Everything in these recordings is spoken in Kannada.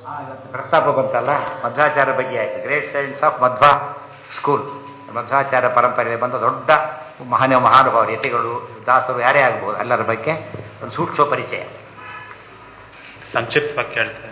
ಇವತ್ತು ಪ್ರಸ್ತಾಪ ಬಂತಲ್ಲ ಮಧ್ವಾಚಾರ್ಯ ಬಗ್ಗೆ ಆಯಿತು great science of Madhva school Madhvacharya ಪರಂಪರೆಯಲ್ಲಿ ಬಂದ ದೊಡ್ಡ ಮಹಾನ ಮಹಾನುಭಾವರು ಯತಿಗಳು ದಾಸರು ಯಾರೇ ಆಗ್ಬೋದು ಎಲ್ಲರ ಬಗ್ಗೆ ಒಂದು ಸೂಕ್ಷ್ಮ ಪರಿಚಯ ಸಂಕ್ಷಿಪ್ತವಾಗಿ ಕೇಳ್ತೇನೆ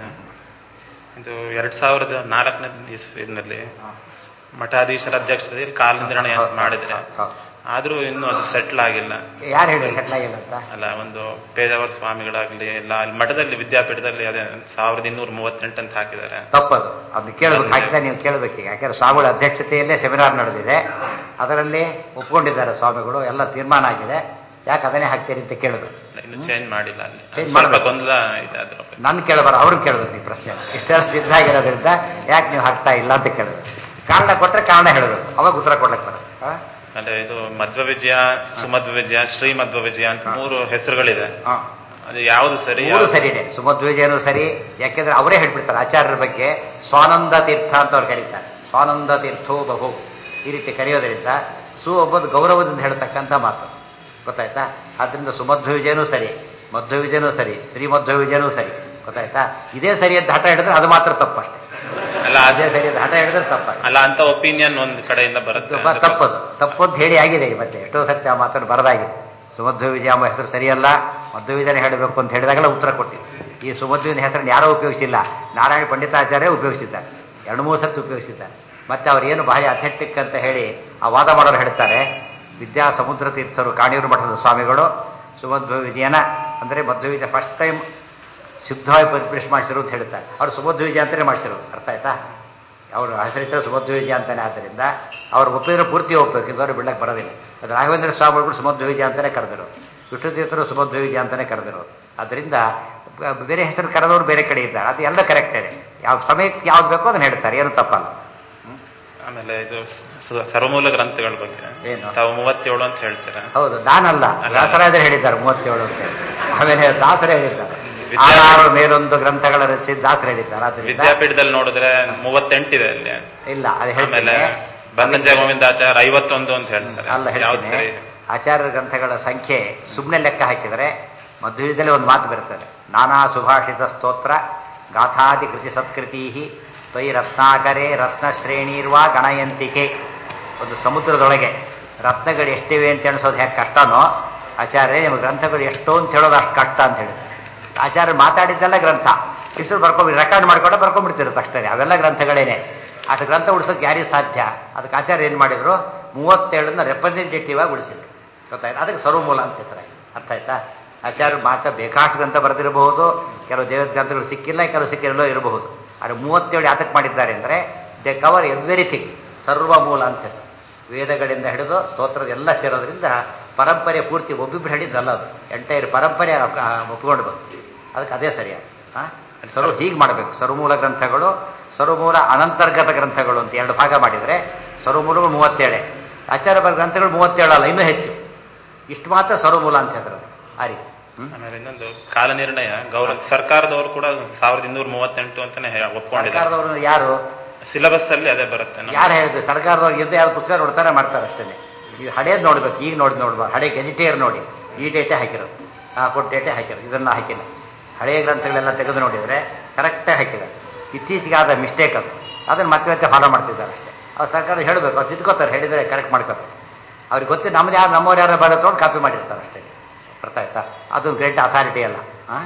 ಇದು ಎರಡ್ ಸಾವಿರದ ನಾಲ್ಕನೇ ಇಸ್ವಿನಲ್ಲಿ ಮಠಾಧೀಶರ ಅಧ್ಯಕ್ಷತೆಯಲ್ಲಿ ಕಾಲ ನಿರ್ಣಯ ಮಾಡಿದ್ರೆ ಆದ್ರೂ ಇನ್ನೂ ಅದು ಸೆಟ್ಲ್ ಆಗಿಲ್ಲ ಯಾರು ಹೇಳಿ ಸೆಟ್ಲ್ ಆಗಿಲ್ಲ ಅಂತ ಅಲ್ಲ ಒಂದು ಪೇದವರ ಸ್ವಾಮಿಗಳಾಗ್ಲಿ ಎಲ್ಲ ಅಲ್ಲಿ ಮಠದಲ್ಲಿ ವಿದ್ಯಾಪೀಠದಲ್ಲಿ ಅದೇ ಸಾವಿರದ ಇನ್ನೂರ ಮೂವತ್ತೆಂಟು ಅಂತ ಹಾಕಿದ್ದಾರೆ ತಪ್ಪದು ಅದನ್ನ ಕೇಳಬೇಕು ಹಾಕಿದ್ರೆ ನೀವು ಕೇಳಬೇಕು ಈಗ ಯಾಕಂದ್ರೆ ಸ್ವಾಮಿಗಳ ಅಧ್ಯಕ್ಷತೆಯಲ್ಲೇ ಸೆಮಿನಾರ್ ನಡೆದಿದೆ ಅದರಲ್ಲಿ ಒಪ್ಕೊಂಡಿದ್ದಾರೆ ಸ್ವಾಮಿಗಳು ಎಲ್ಲ ತೀರ್ಮಾನ ಆಗಿದೆ ಯಾಕೆ ಅದನ್ನೇ ಹಾಕ್ತೀರಿ ಅಂತ ಕೇಳಬೇಕು ಇನ್ನು ಚೇಂಜ್ ಮಾಡಿಲ್ಲ ಅಲ್ಲಿ Change ಸ್ವಲ್ಪ ಮಾಡ್ಬೇಕು. ಗೊಂದಲ ಇದೆ ಅದ್ರ ಬಗ್ಗೆ. ನಾನು ಕೇಳಬಾರ ಅವ್ರನ್ನ ಕೇಳಬೇಕು ಈ ಪ್ರಶ್ನೆ ಇಷ್ಟೆಲ್ಲ ಸಿದ್ಧ ಆಗಿರೋದ್ರಿಂದ ಯಾಕೆ ನೀವು ಹಾಕ್ತಾ ಇಲ್ಲ ಅಂತ ಕೇಳಬೇಕು ಕಾರಣ ಕೊಟ್ರೆ ಕಾರಣ ಹೇಳಬೇಕು ಅವಾಗ ಉತ್ತರ ಕೊಡ್ಲಿಕ್ಕೆ ಬರುತ್ತೆ ಆ? ಅಂದ್ರೆ ಇದು ಮಧ್ವ ವಿಜಯ ಸುಮಧ್ವ ವಿಜಯ ಶ್ರೀ ಮಧ್ವ ವಿಜಯ ಅಂತ ಮೂರು ಹೆಸರುಗಳಿದೆ ಆ. ಅದು ಯಾವುದು ಸರಿ ಮೂರು ಯಾವ್ದು- ಸರಿನೇ ಸುಮಧ್ವಜನು ಸರಿ ಯಾಕೆಂದ್ರೆ ಅವರೇ ಹೇಳ್ಬಿಡ್ತಾರೆ ಆಚಾರ್ಯರ ಬಗ್ಗೆ ಸ್ವಾನಂದ ತೀರ್ಥ ಅಂತ ಅವ್ರು ಕರೀತಾರೆ ಸ್ವಾನಂದ ತೀರ್ಥೋ ಬಹು ಈ ರೀತಿ ಕರೆಯೋದ್ರಿಂದ ಸು ಒಬ್ಬದು ಗೌರವದಿಂದ ಹೇಳ್ತಕ್ಕಂಥ ಮಾತು ಗೊತ್ತಾಯ್ತಾ ಆದ್ರಿಂದ ಸುಮಧ್ವವಿಜಯನೂ ಸರಿ ಮಧ್ವವಿಜಯನೂ ಸರಿ ಶ್ರೀಮಧ್ವವಿಜಯನೂ ಸರಿ ಗೊತ್ತಾಯ್ತಾ ಇದೇ ಸರಿ ಅಂತ ಹಠ ಹಿಡಿದ್ರೆ ಅದು ಮಾತ್ರ ತಪ್ಪಷ್ಟೇ ಅಲ್ಲ ಅದೇ ಅದೇ ಸರಿ ಅಂತ ಹಠ ಹಿಡಿದ್ರೆ ತಪ್ಪ ಅಲ್ಲ ಅಂತ ಒಪಿನಿಯನ್ ಒಂದ್ ಕಡೆಯಿಂದ ಬರುತ್ತೆ ತಪ್ಪದು ತಪ್ಪು ಅಂತ ಹೇಳಿ ಆಗಿದೆ ಈಗ ಮತ್ತೆ ಎಷ್ಟೋ ಸತ್ಯ ಆ ಮಾತನ್ನು ಬರದಾಗಿದೆ ಸುಮಧ್ವ ವಿಜಯ ಎಂಬ ಹೆಸರು ಸರಿಯಲ್ಲ ಮಧ್ವ ವಿಜಯನ ಹೇಳಬೇಕು ಅಂತ ಹೇಳಿದಾಗಲೇ ಉತ್ತರ ಕೊಟ್ಟಿದ್ದು ಈ ಸುಮಧ್ವಿನ ಹೆಸರನ್ನು ಯಾರೋ ಉಪಯೋಗಿಸಿಲ್ಲ ನಾರಾಯಣ ಪಂಡಿತಾಚಾರ್ಯ ಉಪಯೋಗಿಸಿದ್ದಾರೆ ಎರಡು ಮೂರು ಸರ್ತಿ ಉಪಯೋಗಿಸಿದ್ದಾರೆ ಮತ್ತೆ ಅವರೇನು ಭಾರಿ ಅಥೆಂಟಿಕ್ ಅಂತ ಹೇಳಿ ಆ ವಾದ ಮಾಡೋರು ಹೇಳ್ತಾರೆ ವಿದ್ಯಾ ಸಮುದ್ರ ತೀರ್ಥರು ಕಾಣಿಯೂರು ಮಠದ ಸ್ವಾಮಿಗಳು ಸುಮಧ್ವ ವಿಜಯನ ಅಂದರೆ ಮಧ್ವ ವಿಜಯ ಫಸ್ಟ್ ಟೈಮ್ ಶುದ್ಧವಾಗಿ ಪರಿಪ್ರೇಷ್ ಮಾಡಿಸಿರು ಅಂತ ಹೇಳ್ತಾರೆ ಅವ್ರು ಸುಮಧ್ವ ವಿಜಯ ಅಂತಾನೆ ಮಾಡಿಸಿರು ಅರ್ಥ ಆಯ್ತಾ ಅವರು ಹೆಸರಿಟ್ಟರೆ ಸುಮಧ್ವ ವಿಜಯ ಅಂತಾನೆ ಆದ್ದರಿಂದ ಅವ್ರು ಒಪ್ಪಿದ್ರೆ ಪೂರ್ತಿ ಒಪ್ಪಬೇಕು ಇದ್ದವ್ರು ಬಿಡಕ್ಕೆ ಬರೋದಿಲ್ಲ ಅದು ರಾಘವೇಂದ್ರ ಸ್ವಾಮಿಗಳು ಸುಮಧ್ವ ವಿಜಯ ಅಂತಾನೆ ಕರೆದರು ವಿಷ್ಣು ತೀರ್ಥರು ಸುಮಧ್ವ ವಿಜಯ ಅಂತಾನೆ ಕರೆದರು ಅದರಿಂದ ಬ- ಬೇರೆ ಹೆಸರು ಕರೆದವರು ಬೇರೆ ಕಡೆ ಇದ್ದಾರೆ ಅದು ಎಲ್ಲ ಕರೆಕ್ಟ್ ಇದೆ ಯಾವ ಸಮಯಕ್ಕೆ ಯಾವ್ದು ಬೇಕೋ ಅದನ್ನ ಹೇಳ್ತಾರೆ ಏನು ತಪ್ಪಲ್ಲ ಆಮೇಲೆ ಇದು ಸ- ಸರ್ವಮೂಲ ಗ್ರಂಥಗಳ ಬಗ್ಗೆ ಏನು? ತಾವು ಮೂವತ್ತೇಳು ಅಂತ ಹೇಳ್ತೀರಾ ಹೌದು ನಾನಲ್ಲ ಅಲ್ಲ. ದಾಸರಾಜರು ಹೇಳಿದ್ದಾರೆ ಮೂವತ್ತೇಳು ಅಂತ ಹೇಳಿ. ಆಮೇಲೆ ದಾಸರೇ ಹೇಳಿದ್ದಾರೆ ವಿದ್ಯಾರ್ಥಿ- ಆರಾರು ಮೇಲೊಂದು ಗ್ರಂಥಗಳ ರಚಿಸಿ ದಾಸರು ಹೇಳಿದ್ದಾರೆ ಅದರಿಂದ ವಿದ್ಯಾಪೀಠದಲ್ಲಿ ನೋಡಿದ್ರೆ ಮೂವತ್ತೆಂಟಿದೆ ಅಲ್ಲಿ ಇಲ್ಲ ಅದು ಆಮೇಲೆ ಹೇಳ್ತೀನಿ ಬನ್ನಂಜ ಗೋವಿಂದಾಚಾರ್ಯ ಐವತ್ತೊಂದು ಅಂತ ಹೇಳ್ತಾರೆ ಅಲ್ಲ ಯಾವ್ದು ಹೇಳ್ತೀನಿ ಸರಿ ಆಚಾರ್ಯ ಗ್ರಂಥಗಳ ಸಂಖ್ಯೆ ಸುಮ್ಮನೆ ಲೆಕ್ಕ ಹಾಕಿದರೆ ಮಧ್ವದಲ್ಲಿ ಒಂದು ಮಾತು ಬರ್ತದೆ ನಾನಾ ಸುಭಾಷಿತ ಸ್ತೋತ್ರ ಗಾಥಾದಿ ಕೃತಿ ಸತ್ಕೃತಿ ತ್ವಯಿ ರತ್ನಾಕರೆ ರತ್ನಶ್ರೇಣೀರ್ವಾ ಗಣಯಂತಿಕೆ ಒಂದು ಸಮುದ್ರದೊಳಗೆ ರತ್ನಗಳು ಎಷ್ಟಿವೆ ಅಂತ ಎಣಿಸೋದು ಹೇಗೆ ಕಷ್ಟನೋ ಆಚಾರ್ಯ ನಿಮ್ಮ ಗ್ರಂಥಗಳು ಎಷ್ಟು ಅಂತ ಹೇಳೋದು ಅಷ್ಟು ಕಷ್ಟ ಅಂತ ಹೇಳಿದ್ರು ಆಚಾರ್ಯ ಮಾತಾಡಿದ್ದೆಲ್ಲ ಗ್ರಂಥ ಇಷ್ಟು ಬರ್ಕೊಂಡು ರೆಕಾರ್ಡ್ ಮಾಡ್ಕೊಂಡು ಬರ್ಕೊಂಡ್ಬಿಡ್ತಿರುತ್ತೆ ಅಷ್ಟೇ ಅವೆಲ್ಲ ಗ್ರಂಥಗಳೇನೆ ಅಷ್ಟು ಗ್ರಂಥ ಉಳಿಸೋಕೆ ಯಾರಿಗೆ ಸಾಧ್ಯ ಅದಕ್ಕೆ ಆಚಾರ್ಯ ಏನು ಮಾಡಿದ್ರು ಮೂವತ್ತೇಳನ್ನ ರೆಪ್ರೆಸೆಂಟೇಟಿವ್ ಆಗಿ ಉಳಿಸಿದ್ರು ಗೊತ್ತಾಯ್ತು ಅದಕ್ಕೆ ಸರ್ವಮೂಲ ಅಂತ ಹೆಸರಾಗಿ ಅರ್ಥ ಆಯ್ತಾ ಆಚಾರ್ಯ ಮಾತ್ರ ಬೇಕಾಷ್ಟು ಗ್ರಂಥ ಬರೆದಿರಬಹುದು ಕೆಲವು ದೇವದ ಗ್ರಂಥಗಳು ಸಿಕ್ಕಿಲ್ಲ ಕೆಲವು ಸಿಕ್ಕಿರಲೋ ಇರಬಹುದು ಆದರೆ ಮೂವತ್ತೇಳು ಯಾತಕ್ಕೆ ಮಾಡಿದ್ದಾರೆ ಅಂದರೆ ದೇ ಕವರ್ ಎವ್ರಿಥಿಂಗ್ ಸರ್ವಮೂಲ ಅಂತ ಹೆಸರು ವೇದಗಳಿಂದ ಹಿಡಿದು ಸ್ತೋತ್ರದ ಎಲ್ಲ ಸೇರೋದ್ರಿಂದ ಪರಂಪರೆ ಪೂರ್ತಿ ಒಬ್ಬಿಬ್ರು ಹಿಡಿದಲ್ಲ ಅದು ಎಂಟೈರ್ ಪರಂಪರೆ ಆ, ಒಪ್ಕೊಂಡು ಬಂತು ಅದಕ್ಕೆ ಅದೇ ಸರಿಯಾದ ಸರ್ವ ಹೀಗೆ ಮಾಡಬೇಕು ಸರ್ವಮೂಲ ಗ್ರಂಥಗಳು ಸರ್ವಮೂಲ ಅನಂತರ್ಗತ ಗ್ರಂಥಗಳು ಅಂತ ಎರಡು ಭಾಗ ಮಾಡಿದರೆ ಸರ್ವಮೂಲಗಳು ಮೂವತ್ತೇಳೆ ಆಚಾರ್ಯ ಬರ ಗ್ರಂಥಗಳು ಮೂವತ್ತೇಳು ಅಲ್ಲ ಇನ್ನೂ ಹೆಚ್ಚು ಇಷ್ಟು ಮಾತ್ರ ಸರ್ವಮೂಲ ಅಂತ ಹೆಸರು ಅದು. ಆ ರೀತಿ ಹ್ಮ್? ಆಮೇಲೆ ಇನ್ನೊಂದು ಕಾಲ ನಿರ್ಣಯ ಗೌರವ ಸರ್ಕಾರದವರು ಕೂಡ ಸಾವಿರದ ಇನ್ನೂರ ಮೂವತ್ತೆಂಟು ಅಂತಾನೆ ಹೇ- ಒಪ್ಕೊಂಡಿದ್ದಾರೆ ಸರ್ಕಾರದವರು ಯಾರು ಸಿಲೆಬಸ್ ಅಲ್ಲಿ ಅದೇ ಬರುತ್ತೆ ನಮ್ಮ- ಯಾರು ಹೇಳಿದ್ರು ಸರ್ಕಾರದವ್ರು ಇದ್ದು ಯಾರು ಪುಸ್ತಕ ನೋಡ್ತಾರೆ ಮಾಡ್ತಾರೆ ಅಷ್ಟೇ ಈಗ ಹಳೇದು ನೋಡ್ಬೇಕು ಈಗ ನೋಡಿ ನೋಡ್ಬಾರ್ದು ಹಳೆ ಗೆಜಿಟೇರ್ ನೋಡಿ ಈ ಡೇಟೇ ಹಾಕಿರೋದು ಆ ಕೊಟ್ಟು ಡೇಟೇ ಹಾಕಿರೋದು ಇದನ್ನ ಹಾಕಿಲ್ಲ ಹಳೆಯ ಗ್ರಂಥಗಳೆಲ್ಲ ತೆಗೆದು ನೋಡಿದರೆ ಕರೆಕ್ಟಾಗಿ ಹಾಕಿದ್ದಾರೆ ಇತ್ತೀಚೆಗೆ ಆದ ಮಿಸ್ಟೇಕ್ ಅದು ಅದನ್ನು ಮತ್ತೆ ಮತ್ತೆ ಫಾಲೋ ಮಾಡ್ತಿದ್ದಾರೆ ಅಷ್ಟೇ ಅವ್ರು ಸರ್ಕಾರ ಹೇಳಬೇಕು ಅವ್ರು ತಿದ್ಕೋತಾರೆ ಹೇಳಿದರೆ ಕರೆಕ್ಟ್ ಮಾಡ್ಕೋತಾರೆ ಅವ್ರಿಗೆ ಗೊತ್ತಿ ನಮ್ದು ಯಾರು ನಮ್ಮವ್ರು ಯಾರು ಬರೋ ತೊಗೊಂಡು ಕಾಪಿ ಮಾಡಿರ್ತಾರೆ ಅಷ್ಟೇ ಅರ್ಥ ಆಯ್ತಾ ಅದೊಂದು ಗ್ರೇಟ್ ಅಥಾರಿಟಿ ಅಲ್ಲ ಹಾಂ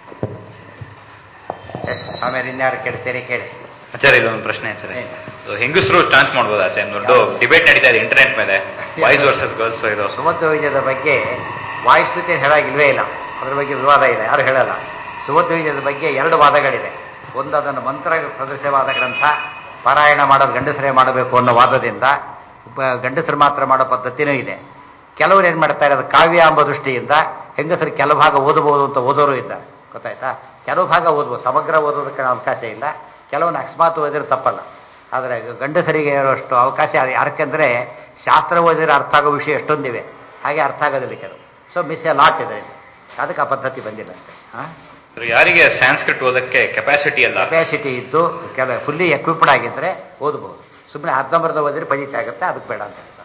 ಎಸ್ ಆಮೇಲೆ ಇನ್ಯಾರು ಕೇಳ್ತೀರಿ ಕೇಳಿ ಆಚಾರ್ಯ ಇಲ್ಲೊಂದು ಪ್ರಶ್ನೆ ಆಚಾರ್ಯ ಏನು? ಇದು ಹೆಂಗಸರು ಡಾನ್ಸ್ ಮಾಡ್ಬೋದು ಆಚಾರ್ಯ ದೊಡ್ಡ ಡಿಬೇಟ್ ನಡೀತಾ ಇದೆ ಇಂಟರ್ನೆಟ್ ಮೇಲೆ ಬಾಯ್ಸ್ ವರ್ಸಸ್ ಗರ್ಲ್ಸ್ ಇದು ಸುಮಧ್ವ ವಿಜಯದ ಬಗ್ಗೆ ವಾಯುಸ್ತುತಿ ಹೇಳಾಗಿಲ್ವೇ ಇಲ್ಲ ಅದ್ರ ಬಗ್ಗೆ ವಿವಾದ ಇದೆ ಯಾರು ಹೇಳಲ್ಲ ಸುಮಧ್ವ ವಿಜಯದ ಬಗ್ಗೆ ಎರಡು ವಾದಗಳಿದೆ ಒಂದು ಅದನ್ನು ಮಂತ್ರ ಸದಸ್ಯವಾದ ಗ್ರಂಥ ಪಾರಾಯಣ ಮಾಡೋದು ಗಂಡಸರೇ ಮಾಡಬೇಕು ಅನ್ನೋ ವಾದದಿಂದ ಬ- ಗಂಡಸರು ಮಾತ್ರ ಮಾಡೋ ಪದ್ಧತಿನೂ ಇದೆ ಕೆಲವರು ಏನು ಮಾಡ್ತಾರೆ ಅದು ಕಾವ್ಯ ಎಂಬ ದೃಷ್ಟಿಯಿಂದ ಹೆಂಗಸರು ಕೆಲವು ಭಾಗ ಓದಬಹುದು ಅಂತ ಓದೋರು ಇದ್ದಾರೆ ಗೊತ್ತಾಯ್ತಾ ಕೆಲವು ಭಾಗ ಓದ್ಬೋದು ಸಮಗ್ರ ಓದೋದಕ್ಕೆ ಅವಕಾಶ ಇಲ್ಲ ಕೆಲವೊಂದು ಅಕಸ್ಮಾತ್ ಓದಿದ್ರೆ ತಪ್ಪಲ್ಲ ಆದರೆ ಗಂಡಸರಿಗೆ ಇರೋಷ್ಟು ಅವಕಾಶ ಯಾಕೆಂದ್ರೆ ಶಾಸ್ತ್ರ ಓದಿದ್ರೆ ಅರ್ಥ ಆಗೋ ವಿಷಯ ಎಷ್ಟೊಂದಿವೆ ಹಾಗೆ ಅರ್ಥ ಆಗೋದಿಲ್ಲ ಕೆಲವು ಸೊ ಮಿಸ್ ಎ ಲಾಟ್ ಇದೆ ಅದಕ್ಕೆ ಆ ಪದ್ಧತಿ ಬಂದಿಲ್ಲ ಅಷ್ಟೇ ಹಾಂ ಯಾರಿಗೆ ಸಂಸ್ಕೃತ್ ಓದಕ್ಕೆ ಕೆಪಾಸಿಟಿ ಅಲ್ಲ ಕೆಪಾಸಿಟಿ ಇದ್ದು ಕೆಲ ಫುಲ್ಲಿ ಎಕ್ವಿಪ್ಡ್ ಆಗಿದ್ರೆ ಓದಬಹುದು ಸುಮ್ಮನೆ ಅರ್ಧಂಬರ್ಧ ಓದಿದ್ರೆ ಪಜಿತ ಆಗುತ್ತೆ ಅದಕ್ಕೆ ಬೇಡ ಅಂತ ಹೇಳ್ತಾರೆ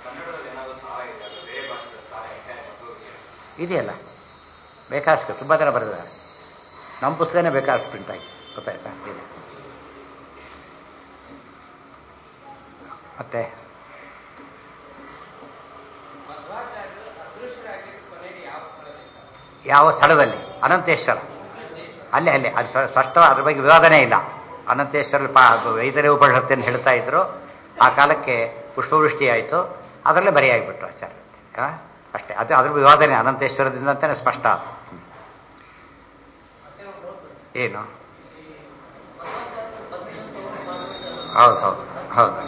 ಇದೆಯಲ್ಲ ಬೇಕಾಷ್ಟು ತುಂಬ ಜನ ಬರೆದಿದ್ದಾರೆ ನಮ್ಮ ಪುಸ್ತಕನೇ ಬೇಕಾಷ್ಟು ಪ್ರಿಂಟ್ ಆಗಿ ಗೊತ್ತಾಯ್ತಾ ಇದೆ ಮತ್ತೆ ಯಾವ ಸ್ಥಳದಲ್ಲಿ ಅನಂತೇಶ್ವರ ಅಲ್ಲೇ ಅಲ್ಲೇ ಅದು ಸ್ಪ- ಸ್ಪಷ್ಟ ಅದ್ರ ಬಗ್ಗೆ ವಿವಾದನೇ ಇಲ್ಲ ಅನಂತೇಶ್ವರ ಪಾ ವೈದ್ಯರೇ ಉಪನಿಷತ್ತನ್ನು ಹೇಳ್ತಾ ಇದ್ರು ಆ ಕಾಲಕ್ಕೆ ಪುಷ್ಪವೃಷ್ಟಿ ಆಯಿತು ಅದರಲ್ಲೇ ಬರೆಯಾಗಿಬಿಟ್ರು ಆಚಾರ್ಯ ಆ? ಅಷ್ಟೇ ಅದು ಅದ್ರ ವಿವಾದನೆ ಅನಂತೇಶ್ವರದಿಂದ ಅಂತಾನೆ ಸ್ಪಷ್ಟ ಅದು ಹ್ಮ್. ಏನು ಹೌದು ಹೌದು ಹೌದು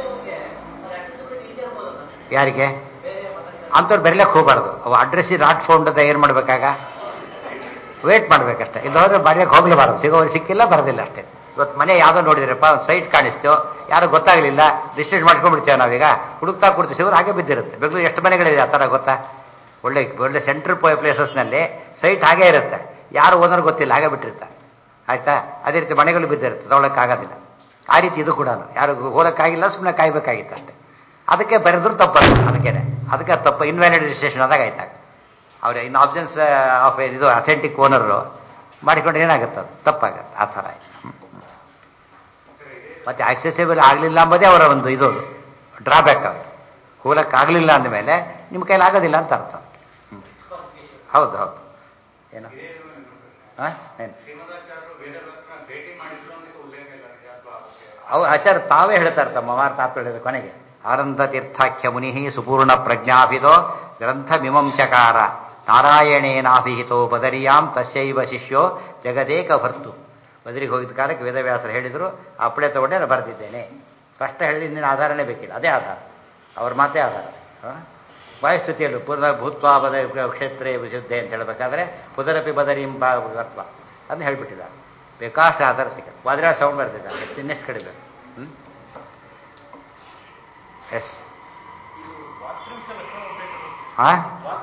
ಯಾರಿಗೆ ಅಂಥವ್ರು ಬರೀಲಕ್ಕೆ ಹೋಗ್ಬಾರ್ದು ಅವು ಅಡ್ರೆಸ್ ನಾಟ್ ಫೌಂಡ್ ಅಂತ ಏನು ಮಾಡ್ಬೇಕಾಗ ವೇಟ್ ಮಾಡ್ಬೇಕಷ್ಟೇ ಇಲ್ಲದ್ರೆ ಬರೆಯಕ್ಕೆ ಹೋಗ್ಲೇಬಾರ್ದು ಸಿಗೋರು ಸಿಕ್ಕಿಲ್ಲ ಬರೋದಿಲ್ಲ ಅಷ್ಟೇ ಇವತ್ತು ಮನೆ ಯಾವುದೋ ನೋಡಿದ್ರಪ್ಪ ಒಂದು ಸೈಟ್ ಕಾಣಿಸ್ತು ಯಾರು ಗೊತ್ತಾಗಲಿಲ್ಲ ರಿಜಿಸ್ಟ್ರೇಟ್ ಮಾಡ್ಕೊಂಡ್ಬಿಡ್ತೇವೆ ನಾವೀಗ ಹುಡುಕ್ತಾ ಕೊಡ್ತೀವಿ ಸಿಗೋರು ಹಾಗೆ ಬಿದ್ದಿರುತ್ತೆ ಬೆಂಗಳೂರು ಎಷ್ಟು ಮನೆಗಳಿದೆ ಆ ಥರ ಗೊತ್ತಾ ಒಳ್ಳೆ ಒಳ್ಳೆ ಸೆಂಟ್ರ್ ಪ್ಲೇಸಸ್ನಲ್ಲಿ ಸೈಟ್ ಹಾಗೇ ಇರುತ್ತೆ ಯಾರು ಓನರ್ ಗೊತ್ತಿಲ್ಲ ಹಾಗೆ ಬಿಟ್ಟಿರ್ತಾರೆ ಆಯ್ತಾ ಅದೇ ರೀತಿ ಮನೆಗಳು ಬಿದ್ದಿರುತ್ತೆ ತೊಗೊಳಕ್ಕಾಗೋದಿಲ್ಲ ಆ ರೀತಿ ಇದು ಕೂಡ ಯಾರು ಹೋಗಕ್ಕಾಗಿಲ್ಲ ಸುಮ್ಮನೆ ಕಾಯ್ಬೇಕಾಗಿತ್ತು ಅಷ್ಟೇ ಅದಕ್ಕೆ ಬರೆದ್ರು ತಪ್ಪಲ್ಲ ಅದಕ್ಕೇನೆ ಅದಕ್ಕೆ ಅದು ತಪ್ಪು ಇನ್ವ್ಯಾಲಿಡ್ ರಿಜಿಸ್ಟ್ರೇಷನ್ ಆದಾಗ ಆಯ್ತಾಗ ಅವ್ರ ಇನ್ ಆಬ್ಸೆನ್ಸ್ ಆಫ್ ಇದು ಅಥೆಂಟಿಕ್ ಓನರು ಮಾಡಿಕೊಂಡ್ರೆ ಏನಾಗುತ್ತೆ ಅದು ತಪ್ಪಾಗತ್ತೆ ಆ ಥರ ಹ್ಮ್, ಹ್ಮ್. ಮತ್ತೆ ಆಕ್ಸೆಸಿಬಲ್ ಆಗಲಿಲ್ಲ ಅಂಬೋದೇ ಅವರ ಒಂದು ಇದು ಡ್ರಾಬ್ಯಾಕ್ ಅದು ಹೋಗಕ್ಕಾಗಲಿಲ್ಲ ಅಂದಮೇಲೆ ನಿಮ್ಮ ಕೈಲಿ ಆಗೋದಿಲ್ಲ ಅಂತ ಅರ್ಥ ಹ್ಮ್. ಹೌದು ಹೌದು ಏನು ಹಾಂ ಏನು ಅವು ಆಚಾರ್ಯ ತಾವೇ ಹೇಳ್ತಾರೆ ತಮ್ಮ ಮಾರ ತಾಪ ಹೇಳಿದ ಕೊನೆಗೆ ಆನಂದ ತೀರ್ಥಾಖ್ಯ ಮುನಿ ಸುಪೂರ್ಣ ಪ್ರಜ್ಞಾಭಿದೋ ಗ್ರಂಥ ಮಿಮಂಚಕಾರ ನಾರಾಯಣೇನಾಭಿಹಿತೋ ಬದರಿಯಾಂ ತಸ್ಯೈವ ಶಿಷ್ಯೋ ಜಗದೇಕ ಭರ್ತು ಬದರಿಗೆ ಹೋಗಿದ್ದ ಕಾಲಕ್ಕೆ ವೇದವ್ಯಾಸರು ಹೇಳಿದರು ಅಪ್ಪಳೆ ತಗೊಂಡೆ ನಾನು ಬರೆದಿದ್ದೇನೆ ಕಷ್ಟ ಹೇಳಿ ಇನ್ನೇನು ಆಧಾರನೇ ಬೇಕಿಲ್ಲ ಅದೇ ಆಧಾರ ಅವ್ರ ಮಾತೇ ಆಧಾರ ಆ? ವಾಯುಸ್ತುತಿಯಲ್ಲೂ ಪುನಃ ಭೂತ್ವ ಬದ ಕ್ಷೇತ್ರೇ ವಿಶುದ್ಧೆ ಅಂತ ಹೇಳಬೇಕಾದ್ರೆ ಪುದರಪಿ ಬದರಿಂ ಭಾಗತ್ವ ಅದನ್ನ ಹೇಳ್ಬಿಟ್ಟಿದ್ದಾರೆ ಬೇಕಾಷ್ಟು ಆಧಾರ ಸಿಗುತ್ತೆ ವಾದ್ರಾ ಸೌಂಡ್ ಬರ್ತಿದ್ದಾರೆ ಇನ್ನೆಷ್ಟು ಕಡಿಮೆ ಹ್ಞೂ ಎಸ್ ಹಾಂ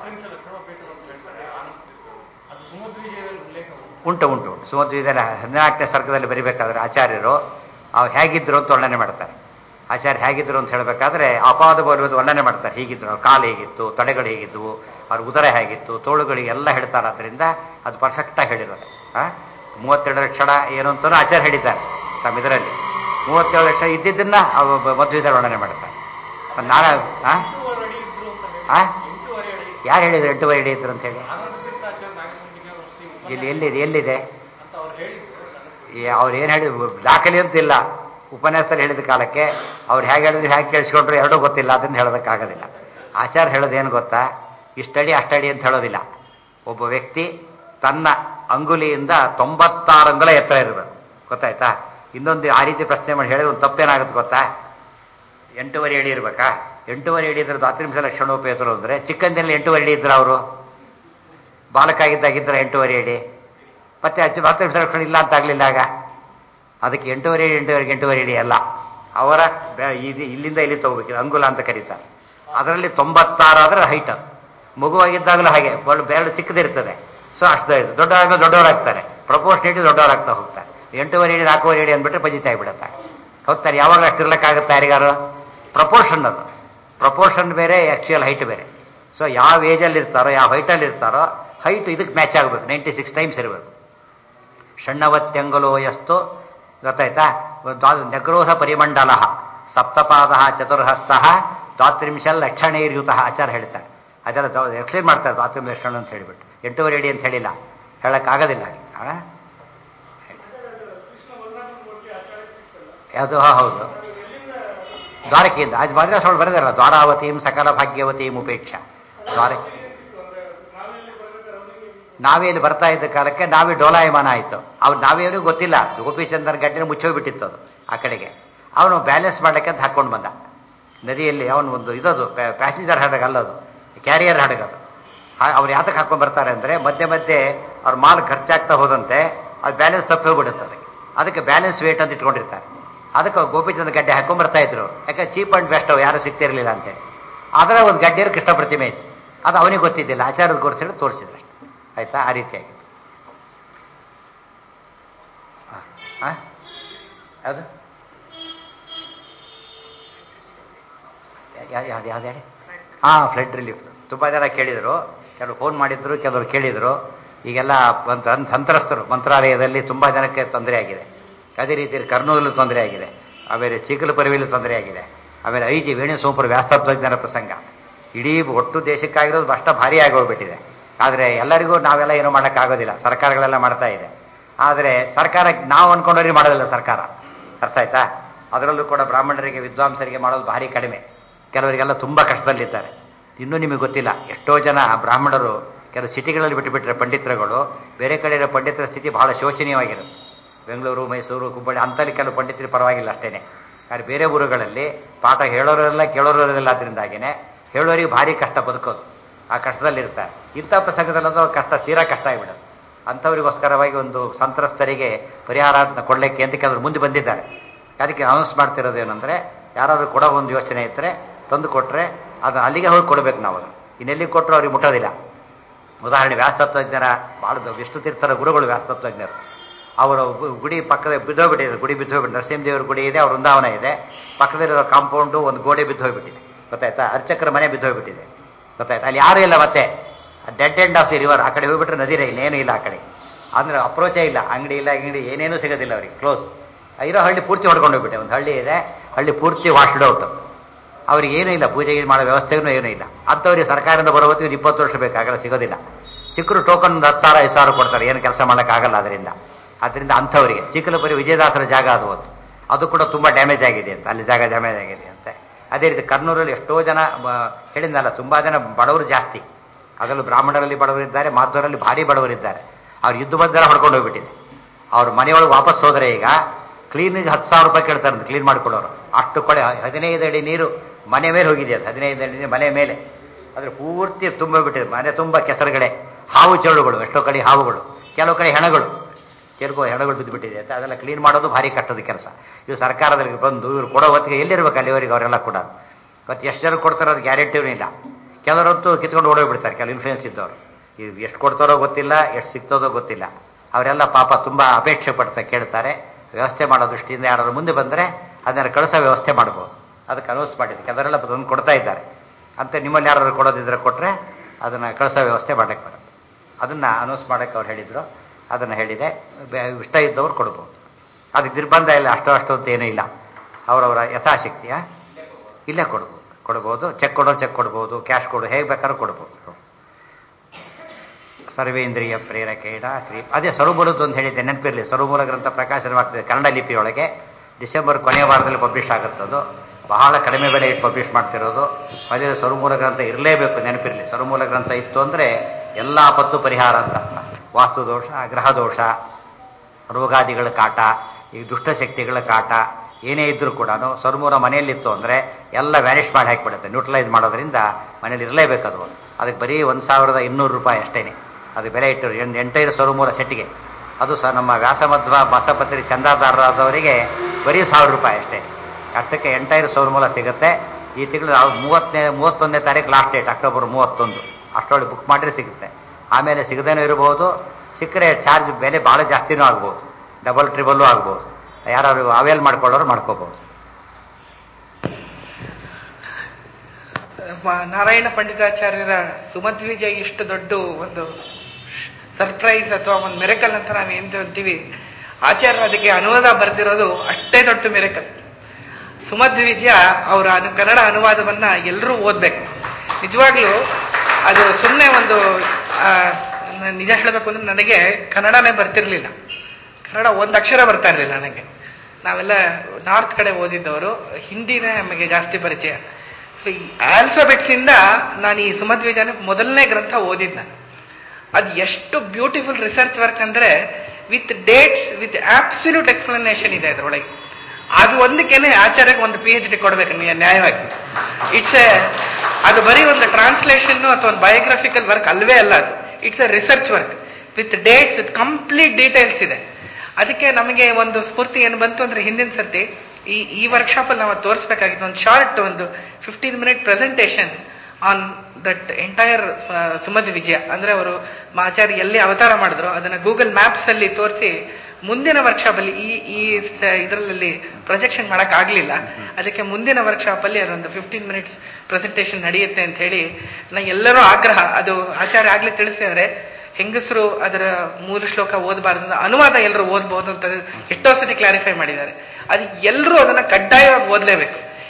ಉಂಟು ಉಂಟು ಉಂಟು ಸುಮಧ್ವ ಇದರ ಹದಿನಾಲ್ಕನೇ ಸರ್ಗದಲ್ಲಿ ಬರಿಬೇಕಾದ್ರೆ ಆಚಾರ್ಯರು ಅವ್ರು ಹೇಗಿದ್ರು ಅಂತ ವರ್ಣನೆ ಮಾಡ್ತಾರೆ ಆಚಾರ್ಯ ಹೇಗಿದ್ರು ಅಂತ ಹೇಳಬೇಕಾದ್ರೆ ಅಪಾದ ಬರುವುದು ವರ್ಣನೆ ಮಾಡ್ತಾರೆ ಹೀಗಿದ್ರು ಅವ್ರ ಕಾಲು ಹೇಗಿತ್ತು ತೊಡೆಗಳು ಹೇಗಿದ್ವು ಅವ್ರ ಉದರ ಹೇಗಿತ್ತು ತೋಳುಗಳಿಗೆ ಎಲ್ಲ ಹೇಳ್ತಾರೆ ಅದರಿಂದ ಅದು ಪರ್ಫೆಕ್ಟಾಗಿ ಹೇಳಿರೋದು ಆ ಮೂವತ್ತೆರಡು ಲಕ್ಷಣ ಏನು ಅಂತಲೂ ಆಚಾರ್ಯ ಹೇಳಿದ್ದಾರೆ ತಮ್ಮ ಇದರಲ್ಲಿ ಮೂವತ್ತೇಳು ಲಕ್ಷ ಇದ್ದಿದ್ದನ್ನ ಮಧ್ವಿದ ವರ್ಣನೆ ಮಾಡ್ತಾರೆ ನಾಳೆ ಆ ಆ? ಯಾರು ಹೇಳಿದ್ರು ಎಂಟೂವರೆ ಅಡಿ ಇದ್ರು ಅಂತ ಹೇಳಿ ಇಲ್ಲಿ ಎಲ್ಲಿದೆ ಎಲ್ಲಿದೆ ಅವ್ರು ಏನು ಹೇಳಿ ದಾಖಲೆ ಅಂತಿಲ್ಲ ಉಪನ್ಯಾಸದಲ್ಲಿ ಹೇಳಿದ ಕಾಲಕ್ಕೆ ಅವ್ರು ಹೇಗೆ ಹೇಳಿದ್ರು ಹೇಗೆ ಕೇಳಿಸ್ಕೊಂಡ್ರು ಎರಡೂ ಗೊತ್ತಿಲ್ಲ ಅದನ್ನು ಹೇಳೋದಕ್ಕಾಗೋದಿಲ್ಲ ಆಚಾರ ಹೇಳೋದೇನು ಗೊತ್ತಾ ಇಷ್ಟಡಿ ಅಷ್ಟಡಿ ಅಂತ ಹೇಳೋದಿಲ್ಲ ಒಬ್ಬ ವ್ಯಕ್ತಿ ತನ್ನ ಅಂಗುಲಿಯಿಂದ ತೊಂಬತ್ತಾರು ಅಂಗುಲ ಎತ್ತರ ಇರಬೇಕು ಗೊತ್ತಾಯ್ತಾ ಇನ್ನೊಂದು ಆ ರೀತಿ ಪ್ರಶ್ನೆ ಮಾಡಿ ಹೇಳಿದ್ರೆ ಒಂದು ತಪ್ಪೇನಾಗುತ್ತೆ ಗೊತ್ತಾ ಎಂಟೂವರೆ ಅಡಿ ಇರ್ಬೇಕಾ ಎಂಟೂವರೆ ಅಡಿ ಇದ್ರೆ ದ್ವಾತ್ರಿಂಶ ಲಕ್ಷಣೋಪೇತರು ಅಂದರೆ ಚಿಕ್ಕಂದಿನಲ್ಲಿ ಎಂಟೂವರೆ ಅಡಿ ಇದ್ರ ಅವರು ಬಾಲಕಾಗಿದ್ದಾಗಿದ್ದರೆ ಎಂಟೂವರೆ ಅಡಿ ಮತ್ತೆ ಅಚ್ಚು ದ್ವಾತ್ರಿಂಶ ಲಕ್ಷಣ ಇಲ್ಲ ಅಂತ ಆಗಲಿಲ್ಲ ಆಗ ಅದಕ್ಕೆ ಎಂಟೂವರೆ ಅಡಿ ಎಂಟೂವರೆಗೆ ಎಂಟೂವರೆ ಅಡಿ ಅಲ್ಲ ಅವರ ಬೆ- ಇದು ಇಲ್ಲಿಂದ ಇಲ್ಲಿ ತಗೋಬೇಕು ಅಂಗುಲ ಅಂತ ಕರೀತಾರೆ ಅದರಲ್ಲಿ ತೊಂಬತ್ತಾರು ಆದರೆ ಹೈಟ್ ಅದು ಮಗುವಾಗಿದ್ದಾಗಲೂ ಹಾಗೆ ಬಲ್- ಬೆರಳು ಚಿಕ್ಕದಿರ್ತದೆ ಸೊ ಅಷ್ಟು ಇದು ದೊಡ್ಡವಾಗ ದೊಡ್ಡವರಾಗ್ತಾರೆ ಪ್ರಪೋರ್ಷನೇಟಿ ದೊಡ್ಡವರಾಗ್ತಾ ಹೋಗ್ತಾರೆ ಎಂಟೂವರೆ ಅಡಿ ನಾಲ್ಕೂವರೆ ಅಡಿ ಅಂದ್ಬಿಟ್ರೆ ಪಜಿತ ಆಗಿಬಿಡುತ್ತೆ ಹೋಗ್ತಾರೆ ಯಾವಾಗ ಅಷ್ಟು ಇರ್ಲಿಕ್ಕಾಗುತ್ತೆ ಯಾರಿಗಾರು ಪ್ರಪೋರ್ಷನ್ ಅದು ಪ್ರಪೋರ್ಷನ್ ಬೇರೆ ಆಕ್ಚುಯಲ್ ಹೈಟ್ ಬೇರೆ ಸೊ ಯಾವ ಏಜಲ್ಲಿ ಇರ್ತಾರೋ ಯಾವ ಹೈಟಲ್ಲಿ ಇರ್ತಾರೋ ಹೈಟ್ ಇದಕ್ಕೆ ಮ್ಯಾಚ್ ಆಗಬೇಕು ನೈಂಟಿ ಸಿಕ್ಸ್ ಟೈಮ್ಸ್ ಇರಬೇಕು ಷಣ್ಣವತ್ಯಂಗಲೋ ಎಷ್ಟು ಗೊತ್ತಾಯ್ತಾ ದ್ವಾ- ನಗ್ರೋಧ ಪರಿಮಂಡಲ ಸಪ್ತಪಾದ ಚತುರ್ಹಸ್ತ ದ್ವಾತ್ರಿಂಶಲ್ ಲಕ್ಷಣೈರ್ಯುತ ಆಚಾರ ಹೇಳ್ತಾರೆ ಆಚಾರ ಎಕ್ಸ್ಪ್ಲೇನ್ ಮಾಡ್ತಾರೆ ದ್ವಾತ್ರಿಂಶ ಲಕ್ಷಣ ಅಂತ ಹೇಳಿಬಿಟ್ಟು ಎಂಟೂವರೆ ಅಡಿ ಅಂತ ಹೇಳಿಲ್ಲ ಹೇಳಕ್ಕಾಗೋದಿಲ್ಲ ಆ? ಯಾವುದು ಹಾ, ಹೌದು ದ್ವಾರಕೆಯಿಂದ ಅದು ಮದ್ರಾಸೊಳಗೆ ಬರೆದಾರಲ್ಲ ದ್ವಾರಾವತೀಂ ಸಕಲ ಭಾಗ್ಯವತೀಂ ಉಪೇಕ್ಷ ದ್ವಾರ ನಾವೇಲಿ ಬರ್ತಾ ಇದ್ದ ಕಾಲಕ್ಕೆ ನಾವೇ ಡೋಲಾಯಮಾನ ಆಯಿತು ಅವ್ರು ನಾವೇನೂ ಗೊತ್ತಿಲ್ಲ ಗೋಪಿಚಂದನ್ ಗಡ್ಡಿನ ಮುಚ್ಚೋಗ್ಬಿಟ್ಟಿತ್ತು ಅದು ಆ ಕಡೆಗೆ ಅವನು ಬ್ಯಾಲೆನ್ಸ್ ಮಾಡ್ಲಿಕ್ಕೆ ಅಂತ ಹಾಕೊಂಡು ಬಂದ ನದಿಯಲ್ಲಿ ಅವನು ಒಂದು ಇದದು ಪ್ಯಾಸೆಂಜರ್ ಹಡಗ ಅಲ್ಲದು ಕ್ಯಾರಿಯರ್ ಹಡಗದು ಅವ್ರು ಯಾತಕ್ಕೆ ಹಾಕೊಂಡು ಬರ್ತಾರೆ ಅಂದರೆ ಮಧ್ಯೆ ಮಧ್ಯೆ ಅವ್ರ ಮಾಲ್ ಖರ್ಚಾಗ್ತಾ ಹೋದಂತೆ ಅದು ಬ್ಯಾಲೆನ್ಸ್ ತಪ್ಪಿ ಹೋಗ್ಬಿಡುತ್ತೆ ಅದಕ್ಕೆ ಅದಕ್ಕೆ ಬ್ಯಾಲೆನ್ಸ್ ವೇಟ್ ಅಂತ ಇಟ್ಕೊಂಡಿರ್ತಾರೆ ಅದಕ್ಕೆ ಗೋಪಿಚಂದ್ರ ಗಡ್ಡೆ ಹಾಕೊಂಡ್ ಬರ್ತಾ ಇದ್ರು ಅವ್ರು. ಯಾಕೆ ಚೀಪ್ ಅಂಡ್ ಬೆಸ್ಟ್ ಅವು ಯಾರು ಸಿಗ್ತಿರ್ಲಿಲ್ಲ ಅಂತೇಳಿ ಅದರ ಒಂದು ಗಡ್ಡೆಯರು ಕೃಷ್ಣ ಪ್ರತಿಮೆ ಇತ್ತು ಅದು ಅವನಿಗೆ ಗೊತ್ತಿದ್ದಿಲ್ಲ ಆಚಾರದ ಗುರುತಿಸಿ ತೋರಿಸಿದ್ರು ಅಷ್ಟೇ ಆಯ್ತಾ ಆ ರೀತಿಯಾಗಿ ಯಾವುದು ಯಾವ್ದು ಯಾವ್ದು ಯಾವ್ದು ಹೇಳಿ ಹಾಂ ಫ್ಲಡ್ ರಿಲೀಫ್ ತುಂಬ ಜನ ಕೇಳಿದರು ಕೆಲವರು ಫೋನ್ ಮಾಡಿದ್ರು ಕೆಲವರು ಕೇಳಿದರು ಈಗೆಲ್ಲ ಬಂತ ಸಂತ್ರಸ್ತರು ಮಂತ್ರಾಲಯದಲ್ಲಿ ತುಂಬ ಜನಕ್ಕೆ ತೊಂದರೆ ಆಗಿದೆ ಅದೇ ರೀತಿ ಕರ್ನೂಲಲ್ಲೂ ತೊಂದರೆ ಆಗಿದೆ ಆಮೇಲೆ ಚಿಕ್ಕಲಪರಿವಿಲೂ ತೊಂದರೆ ಆಗಿದೆ ಆಮೇಲೆ ಐಜಿ ವೇಣು ಸೋಂಪುರ ವ್ಯಾಸ್ತತ್ವಜ್ಞರ ಪ್ರಸಂಗ ಇಡೀ ಒಟ್ಟು ದೇಶಕ್ಕಾಗಿರೋದು ಅಷ್ಟ ಭಾರಿ ಆಗೋಗ್ಬಿಟ್ಟಿದೆ ಆದರೆ ಎಲ್ಲರಿಗೂ ನಾವೆಲ್ಲ ಏನೂ ಮಾಡೋಕ್ಕಾಗೋದಿಲ್ಲ ಸರ್ಕಾರಗಳೆಲ್ಲ ಮಾಡ್ತಾ ಇದೆ ಆದರೆ ಸರ್ಕಾರ ನಾವು ಅನ್ಕೊಂಡವ್ರಿಗೆ ಮಾಡೋದಿಲ್ಲ ಸರ್ಕಾರ ಅರ್ಥ ಆಯ್ತಾ ಅದರಲ್ಲೂ ಕೂಡ ಬ್ರಾಹ್ಮಣರಿಗೆ ವಿದ್ವಾಂಸರಿಗೆ ಮಾಡೋದು ಭಾರಿ ಕಡಿಮೆ ಕೆಲವರಿಗೆಲ್ಲ ತುಂಬ ಕಷ್ಟದಲ್ಲಿದ್ದಾರೆ ಇನ್ನೂ ನಿಮಗೆ ಗೊತ್ತಿಲ್ಲ ಎಷ್ಟೋ ಜನ ಬ್ರಾಹ್ಮಣರು ಕೆಲವು ಸಿಟಿಗಳಲ್ಲಿ ಬಿಟ್ಟುಬಿಟ್ರೆ ಪಂಡಿತರುಗಳು ಬೇರೆ ಕಡೆ ಇರೋ ಪಂಡಿತರ ಸ್ಥಿತಿ ಬಹಳ ಶೋಚನೀಯವಾಗಿರುತ್ತೆ ಬೆಂಗಳೂರು ಮೈಸೂರು ಹುಬ್ಬಳ್ಳಿ ಅಂಥಲ್ಲಿ ಕೆಲವು ಪಂಡಿತರು ಪರವಾಗಿಲ್ಲ ಅಷ್ಟೇನೆ ಯಾರು ಬೇರೆ ಊರುಗಳಲ್ಲಿ ಪಾಠ ಹೇಳೋರೆಲ್ಲ ಕೇಳೋರೆಲ್ಲ ಅದರಿಂದಾಗಿನೇ ಹೇಳೋರಿಗೆ ಭಾರಿ ಕಷ್ಟ ಬದುಕೋದು ಆ ಕಷ್ಟದಲ್ಲಿರ್ತಾರೆ ಇಂಥ ಪ್ರಸಂಗದಲ್ಲಂತೂ ಅವ್ರ ಕಷ್ಟ ತೀರಾ ಕಷ್ಟ ಆಗಿಬಿಡೋದು ಅಂಥವರಿಗೋಸ್ಕರವಾಗಿ ಒಂದು ಸಂತ್ರಸ್ತರಿಗೆ ಪರಿಹಾರ ಕೊಡಲಿಕ್ಕೆ ಅಂತ ಕೆಲವರು ಮುಂದೆ ಬಂದಿದ್ದಾರೆ ಅದಕ್ಕೆ ಅನೌನ್ಸ್ ಮಾಡ್ತಿರೋದು ಏನಂದ್ರೆ ಯಾರಾದರೂ ಕೊಡೋ ಒಂದು ಯೋಚನೆ ಇದ್ದರೆ ತಂದು ಕೊಟ್ಟರೆ ಅದು ಅಲ್ಲಿಗೆ ಹೋಗಿ ಕೊಡಬೇಕು ನಾವು ಅದು ಇನ್ನೆಲ್ಲಿ ಕೊಟ್ಟರು ಅವ್ರಿಗೆ ಮುಟ್ಟೋದಿಲ್ಲ ಉದಾಹರಣೆ ವ್ಯಾಸತತ್ವಜ್ಞರ ಬಹಳ ದೊ- ವಿಷ್ಣು ತೀರ್ಥರ ಗುರುಗಳು ವ್ಯಾಸತತ್ವಜ್ಞರು ಅವರ ಗು- ಗುಡಿ ಪಕ್ಕದ ಬಿದ್ದೋಗ್ಬಿಟ್ಟಿದೆ ಗುಡಿ ಬಿದ್ದೋಗ್ಬಿಟ್ಟು ನರಸಿಂಹದೇವರ ಗುಡಿ ಇದೆ ಅವ್ರ ವೃಂದಾವನ ಇದೆ ಪಕ್ಕದಲ್ಲಿರೋ ಕಾಂಪೌಂಡು ಒಂದು ಗೋಡೆ ಬಿದ್ದೋಗ್ಬಿಟ್ಟಿದೆ ಗೊತ್ತಾಯ್ತಾ ಅರ್ಚಕರ ಮನೆ ಬಿದ್ದೋಗ್ಬಿಟ್ಟಿದೆ ಗೊತ್ತಾಯ್ತಾ ಅಲ್ಲಿ ಯಾರೂ ಇಲ್ಲ ಮತ್ತೆ dead end of the river ಆ ಕಡೆ ಹೋಗ್ಬಿಟ್ರೆ ನದಿರೇ ಇನ್ನೇನು ಇಲ್ಲ ಆ ಕಡೆ ಅಂದ್ರೆ ಅಪ್ರೋಚೇ ಇಲ್ಲ ಅಂಗಡಿ ಇಲ್ಲ ಅಂಗಡಿ ಏನೇನೂ ಸಿಗೋದಿಲ್ಲ ಅವ್ರಿಗೆ ಕ್ಲೋಸ್ ಇರೋ ಹಳ್ಳಿ ಪೂರ್ತಿ ಹೊಡ್ಕೊಂಡು ಹೋಗ್ಬಿಟ್ಟೆ ಒಂದು ಹಳ್ಳಿ ಇದೆ ಹಳ್ಳಿ ಪೂರ್ತಿ ವಾಶ್ಡ್ ಔಟ್ ಅವ್ರಿಗೆ ಏನೂ ಇಲ್ಲ ಪೂಜೆ ಗೀಜೆ ಮಾಡೋ ವ್ಯವಸ್ಥೆನೂ ಏನೂ ಇಲ್ಲ ಅಂಥವ್ರಿಗೆ ಸರ್ಕಾರದಿಂದ ಬರೋ ಹೊತ್ತಿಗೆ ಒಂದು ಇಪ್ಪತ್ತು ವರ್ಷ ಬೇಕಾಗಲ್ಲ ಸಿಗೋದಿಲ್ಲ ಸಿಕ್ಕರು ಟೋಕನ್ ಒಂದು ಹತ್ತು ಸಾವಿರ ಐದು ಸಾವಿರ ಕೊಡ್ತಾರೆ ಏನು ಕೆಲಸ ಮಾಡೋಕ್ಕಾಗಲ್ಲ ಅದರಿಂದ ಅದರಿಂದ ಅಂಥವರಿಗೆ ಚಿಕ್ಕಲಪುರಿ ವಿಜಯದಾಸರ ಜಾಗ ಅದು ಒಂದು ಅದು ಕೂಡ ತುಂಬ ಡ್ಯಾಮೇಜ್ ಆಗಿದೆ ಅಂತ ಅಲ್ಲಿ ಜಾಗ ಡ್ಯಾಮೇಜ್ ಆಗಿದೆ ಅಂತೆ ಅದೇ ರೀತಿ ಕರ್ನೂರಲ್ಲಿ ಎಷ್ಟೋ ಜನ ಬ- ಹೇಳಿದ್ನಲ್ಲ ತುಂಬ ಜನ ಬಡವರು ಜಾಸ್ತಿ ಅದರಲ್ಲೂ ಬ್ರಾಹ್ಮಣರಲ್ಲಿ ಬಡವರಿದ್ದಾರೆ ಮಾಧ್ವರಲ್ಲಿ ಭಾರಿ ಬಡವರಿದ್ದಾರೆ ಅವ್ರು ಯುದ್ಧ ಬಂದೆಲ್ಲ ಹೊಡ್ಕೊಂಡು ಹೋಗ್ಬಿಟ್ಟಿದೆ ಅವ್ರ ಮನೆಯೊಳಗೆ ವಾಪಸ್ ಹೋದ್ರೆ ಈಗ ಕ್ಲೀನಿಗೆ ಹತ್ತು ಸಾವಿರ ರೂಪಾಯಿ ಕೇಳ್ತಾರೆ ಕ್ಲೀನ್ ಮಾಡಿಕೊಡೋರು ಅಷ್ಟು ಕೊಳೆ ಹದಿನೈದು ಅಡಿ ನೀರು ಮನೆ ಮೇಲೆ ಹೋಗಿದೆ ಅದು ಹದಿನೈದು ಅಡಿ ನೀರು ಮನೆ ಮೇಲೆ ಅದ್ರ ಪೂರ್ತಿ ತುಂಬಿಬಿಟ್ಟಿದೆ ಮನೆ ತುಂಬ ಕೆಸರುಗಡೆ ಹಾವು ಚೇಳುಗಳು ಎಷ್ಟೋ ಕಡೆ ಹಾವುಗಳು ಕೆಲವು ಕಡೆ ಹೆಣಗಳು ಕೆಲವು ಹೆಣಗಳು ಬಿದ್ದುಬಿಟ್ಟಿದೆ ಅಂತ ಅದೆಲ್ಲ ಕ್ಲೀನ್ ಮಾಡೋದು ಭಾರಿ ಕಟ್ಟದ ಕೆಲಸ ಇವು ಸರ್ಕಾರದಲ್ಲಿ ಬಂದು ಇವ್ರು ಕೊಡೋ ಹೊತ್ತಿಗೆ ಎಲ್ಲಿರ್ಬೇಕು ಅಲ್ಲಿವರೆಗೆ ಅವರೆಲ್ಲ ಕೂಡ ಮತ್ತು ಎಷ್ಟು ಜನ ಕೊಡ್ತಾರೋ ಅದು ಗ್ಯಾರಂಟಿನೂ ಇಲ್ಲ ಕೆಲವರಂತೂ ಕಿತ್ಕೊಂಡು ಓಡೋಗ್ಬಿಡ್ತಾರೆ ಕೆಲವು ಇನ್ಫ್ಲೂಯೆನ್ಸ್ ಇದ್ದವರು ಇದು ಎಷ್ಟು ಕೊಡ್ತಾರೋ ಗೊತ್ತಿಲ್ಲ ಎಷ್ಟು ಸಿಗ್ತದೋ ಗೊತ್ತಿಲ್ಲ ಅವರೆಲ್ಲ ಪಾಪ ತುಂಬ ಅಪೇಕ್ಷೆ ಪಡ್ತಾ ಕೇಳ್ತಾರೆ ವ್ಯವಸ್ಥೆ ಮಾಡೋ ದೃಷ್ಟಿಯಿಂದ ಯಾರಾದ್ರು ಮುಂದೆ ಬಂದರೆ ಅದನ್ನು ಕಳಿಸೋ ವ್ಯವಸ್ಥೆ ಮಾಡ್ಬೋದು ಅದಕ್ಕೆ ಅನೌನ್ಸ್ ಮಾಡಿದ್ದಕ್ಕೆ ಅದರೆಲ್ಲ ತಂದು ಕೊಡ್ತಾ ಇದ್ದಾರೆ ಅಂತ ನಿಮ್ಮಲ್ಲಿ ಯಾರಾದ್ರು ಕೊಡೋದಿದ್ರೆ ಕೊಟ್ಟರೆ ಅದನ್ನು ಕಳಿಸೋ ವ್ಯವಸ್ಥೆ ಮಾಡಕ್ಕೆ ಬರುತ್ತೆ ಅದನ್ನು ಅನೌನ್ಸ್ ಮಾಡೋಕ್ಕೆ ಅವ್ರು ಹೇಳಿದರು ಅದನ್ನು ಹೇಳಿದೆ ಬೆ- ಇಷ್ಟ ಇದ್ದವ್ರು ಕೊಡ್ಬೋದು ಅದಕ್ಕೆ ನಿರ್ಬಂಧ ಇಲ್ಲ ಅಷ್ಟು ಅಷ್ಟು ಅಂತ ಏನೂ ಇಲ್ಲ ಅವರವರ ಯಥಾಶಕ್ತಿಯ ಇಲ್ಲೇ ಕೊಡ್ಬೋದು ಕೊಡ್ಬೋದು ಚೆಕ್ ಕೊಡೋ ಚೆಕ್ ಕೊಡ್ಬೋದು ಕ್ಯಾಶ್ ಕೊಡು ಹೇಗೆ ಬೇಕಾದ್ರೂ ಕೊಡ್ಬೋದು ಸರ್ವೇಂದ್ರಿಯ ಪ್ರೇರಕೇಣ ಶ್ರೀ ಅದೇ ಸರುಮೂಲದ್ದು ಅಂತ ಹೇಳಿದ್ದೆ ನೆನಪಿರಲಿ ಸರುಮೂಲ ಗ್ರಂಥ ಪ್ರಕಾಶನವಾಗ್ತದೆ ಕನ್ನಡ ಲಿಪಿಯೊಳಗೆ ಡಿಸೆಂಬರ್ ಕೊನೆಯ ವಾರದಲ್ಲಿ ಪಬ್ಲಿಷ್ ಆಗುತ್ತದು ಬಹಳ ಕಡಿಮೆ ಬೆಲೆ ಇಟ್ಟು ಪಬ್ಲಿಷ್ ಮಾಡ್ತಿರೋದು ಅದೇ ಸರುಮೂಲ ಗ್ರಂಥ ಇರಲೇಬೇಕು ನೆನಪಿರಲಿ ಸರುಮೂಲ ಗ್ರಂಥ ಇತ್ತು ಅಂದರೆ ಎಲ್ಲ ಆಪತ್ತು ಪರಿಹಾರ ಅಂತ ಅರ್ಥ ವಾಸ್ತು ದೋಷ ಗ್ರಹ ದೋಷ ರೋಗಾದಿಗಳ ಕಾಟ ಈ ದುಷ್ಟಶಕ್ತಿಗಳ ಕಾಟ ಏನೇ ಇದ್ರೂ ಕೂಡ ಸರ್ಮೂರ ಮನೆಯಲ್ಲಿತ್ತು ಅಂದರೆ ಎಲ್ಲ ವ್ಯಾನಿಷ್ ಮಾಡಿ ಹಾಕಿಬಿಡುತ್ತೆ ನ್ಯೂಟ್ರಲೈಸ್ ಮಾಡೋದ್ರಿಂದ ಮನೇಲಿ ಇರಲೇಬೇಕು ಅದು ಅದಕ್ಕೆ ಬರೀ ಒಂದು ಸಾವಿರದ ಇನ್ನೂರು ರೂಪಾಯಿ ಅಷ್ಟೇನೆ ಅದು ಬೆಲೆ ಇಟ್ಟು ಒಂದು ಎಂಟೈದು ಸರ್ಮೂರ ಸೆಟ್ಗೆ ಅದು ಸಹ ನಮ್ಮ ವ್ಯಾಸಮಧ್ವ ಬಸಪತ್ರಿ ಚಂದಾದಾರರಾದವರಿಗೆ ಬರೀ ಸಾವಿರ ರೂಪಾಯಿ ಅಷ್ಟೇ ಅಷ್ಟಕ್ಕೆ ಎಂಟೈರು ಸೌರಮೂಲ ಸಿಗುತ್ತೆ ಈ ತಿಂಗಳು ನಾವು ಮೂವತ್ತನೇ ಮೂವತ್ತೊಂದನೇ ತಾರೀಕು ಲಾಸ್ಟ್ ಡೇಟ್ ಅಕ್ಟೋಬರ್ ಮೂವತ್ತೊಂದು ಅಷ್ಟರೊಳಗೆ ಬುಕ್ ಮಾಡಿದ್ರೆ ಸಿಗುತ್ತೆ ಆಮೇಲೆ ಸಿಗದೇನೂ ಇರಬಹುದು ಸಿಕ್ಕರೆ ಚಾರ್ಜ್ ಬೆಲೆ ಭಾಳ ಜಾಸ್ತಿನೂ ಆಗ್ಬೋದು ಡಬಲ್ ಟ್ರಿಬಲ್ಲು ಆಗ್ಬೋದು ಯಾರು ಅವೇಲ್ ಮಾಡ್ಕೊಳ್ಳೋರು ಮಾಡ್ಕೋಬಹುದು ಮ- ನಾರಾಯಣ ಪಂಡಿತಾಚಾರ್ಯರ ಸುಮಧ್ವಿಜಯ ಇಷ್ಟು ದೊಡ್ಡ ಒಂದು ಸರ್ಪ್ರೈಸ್ ಅಥವಾ ಒಂದು ಮೆರೆಕಲ್ ಅಂತ ನಾವು ಏನ್ ಅಂತೀವಿ ಆಚಾರ್ಯ ಅದಕ್ಕೆ ಅನುವಾದ ಬರೆದಿರೋದು ಅಷ್ಟೇ ದೊಡ್ಡ ಮೆರೆಕಲ್ ಸುಮಧ್ವಿಜಯ ಅವರ ಅನು ಕನ್ನಡ ಅನುವಾದವನ್ನ ಎಲ್ಲರೂ ಓದ್ಬೇಕು ನಿಜವಾಗ್ಲೂ ಅದು ಸುಮ್ಮನೆ ಒಂದು ಆ, ನಾನ್ ನಿಜ ಹೇಳಬೇಕು ಅಂದ್ರೆ ನನಗೆ ಕನ್ನಡನೇ ಬರ್ತಿರ್ಲಿಲ್ಲ ಕನ್ನಡ ಒಂದು ಅಕ್ಷರ ಬರ್ತಾ ಇರಲಿಲ್ಲ ನನಗೆ ನಾವೆಲ್ಲ ನಾರ್ತ್ ಕಡೆ ಓದಿದ್ದವರು ಹಿಂದಿನೇ ನಮಗೆ ಜಾಸ್ತಿ ಪರಿಚಯ ಸೊ ಈ ಆಲ್ಫಾಬೆಟ್ಸ್ ಇಂದ ನಾನು ಈ ಸುಮಧ್ವಿಜನ ಮೊದಲನೇ ಗ್ರಂಥ ಓದಿದ್ ನಾನು ಅದು ಎಷ್ಟು ಬ್ಯೂಟಿಫುಲ್ ರಿಸರ್ಚ್ ವರ್ಕ್ ಅಂದ್ರೆ with dates with absolute explanation ಇದೆ ಅದರೊಳಗೆ ಅದು ಒಂದಕ್ಕೇನೆ ಆಚಾರ್ಯಕ್ಕೆ ಒಂದು ಪಿ ಎಚ್ ಡಿ ಕೊಡ್ಬೇಕು ನೀವು ನ್ಯಾಯವಾಗಿ ಇಟ್ಸ್ ಎ ಅದು ಬರೀ ಒಂದು ಟ್ರಾನ್ಸ್ಲೇಷನ್ ಅಥವಾ ಒಂದು ಬಯೋಗ್ರಫಿಕಲ್ ವರ್ಕ್ ಅಲ್ವೇ ಅಲ್ಲ ಅದು it's a research work with dates with complete details ಇದೆ ಅದಕ್ಕೆ ನಮಗೆ ಒಂದು ಸ್ಫೂರ್ತಿ ಏನು ಬಂತು ಅಂದ್ರೆ ಹಿಂದಿನ ಸರ್ತಿ ಈ ಈ ವರ್ಕ್ಶಾಪ್ ಅಲ್ಲಿ ನಾವು ತೋರಿಸ್ಬೇಕಾಗಿತ್ತು ಒಂದು ಶಾರ್ಟ್ ಒಂದು fifteen minute presentation on that entire Sumadhva Vijaya ಅಂದ್ರೆ ಅವರು ಆಚಾರ್ಯ ಎಲ್ಲಿ ಅವತಾರ ಮಾಡಿದ್ರು ಅದನ್ನ ಗೂಗಲ್ ಮ್ಯಾಪ್ಸ್ ಅಲ್ಲಿ ತೋರಿಸಿ ಮುಂದಿನ ವರ್ಕ್ಶಾಪ್ ಅಲ್ಲಿ ಈ ಈ ಇದರಲ್ಲಿ ಪ್ರೊಜೆಕ್ಷನ್ ಮಾಡಕ್ ಆಗ್ಲಿಲ್ಲ ಅದಕ್ಕೆ ಮುಂದಿನ ವರ್ಕ್ಶಾಪ್ ಅಲ್ಲಿ ಅದೊಂದು ಫಿಫ್ಟೀನ್ ಮಿನಿಟ್ಸ್ ಪ್ರೆಸೆಂಟೇಷನ್ ನಡೆಯುತ್ತೆ ಅಂತ ಹೇಳಿ ನಾ ಎಲ್ಲರೂ ಆಗ್ರಹ ಅದು ಆಚಾರ್ಯ ಆಗ್ಲೇ ತಿಳಿಸಿದ್ರೆ ಹೆಂಗಸರು ಅದರ ಮೂಲ ಶ್ಲೋಕ ಓದಬಾರ್ದು ಅಂತ ಅನುವಾದ ಎಲ್ಲರೂ ಓದ್ಬೋದು ಅಂತ ಎಷ್ಟೋ ಸತಿ ಕ್ಲಾರಿಫೈ ಮಾಡಿದ್ದಾರೆ ಅದು ಎಲ್ಲರೂ ಅದನ್ನ ಕಡ್ಡಾಯವಾಗಿ ಓದಲೇಬೇಕು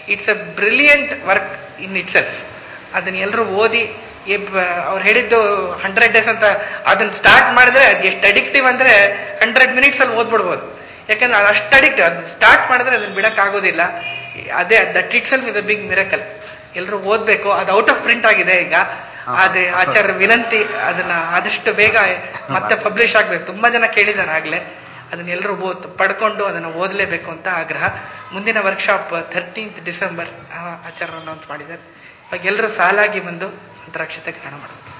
it's a brilliant work in itself ಅದನ್ನ ಎಲ್ಲರೂ ಓದಿ ಅವ್ರು ಹೇಳಿದ್ದು ಹಂಡ್ರೆಡ್ ಡೇಸ್ ಅಂತ ಅದನ್ನ ಸ್ಟಾರ್ಟ್ ಮಾಡಿದ್ರೆ ಅದು ಎಷ್ಟು ಅಡಿಕ್ಟಿವ್ ಅಂದ್ರೆ ಹಂಡ್ರೆಡ್ ಮಿನಿಟ್ಸ್ ಅಲ್ಲಿ ಓದ್ಬಿಡ್ಬೋದು ಯಾಕಂದ್ರೆ ಅದು ಅಷ್ಟು ಅಡಿಕ್ಟಿವ್ ಅದು ಸ್ಟಾರ್ಟ್ ಮಾಡಿದ್ರೆ ಅದನ್ನ ಬಿಡಕ್ ಆಗೋದಿಲ್ಲ ಅದೇ that itself is a big miracle ಎಲ್ಲರೂ ಓದ್ಬೇಕು ಅದು ಔಟ್ ಆಫ್ ಪ್ರಿಂಟ್ ಆಗಿದೆ ಈಗ ಅದೇ ಆಚಾರ್ಯ ವಿನಂತಿ ಅದನ್ನ ಆದಷ್ಟು ಬೇಗ ಮತ್ತೆ ಪಬ್ಲಿಷ್ ಆಗ್ಬೇಕು ತುಂಬಾ ಜನ ಕೇಳಿದಾರೆ ಆಗ್ಲೇ ಅದನ್ನ ಎಲ್ಲರೂ ಓದ್ ಪಡ್ಕೊಂಡು ಅದನ್ನ ಓದಲೇಬೇಕು ಅಂತ ಆಗ್ರಹ ಮುಂದಿನ workshop thirteenth December Acharya announce ಮಾಡಿದ್ದಾರೆ ಇವಾಗ ಎಲ್ಲರೂ ಸಾಲಾಗಿ ಬಂದು ಮಂತ್ರಾಕ್ಷತೆ ಗ್ರಹಣ ಮಾಡಬೇಕು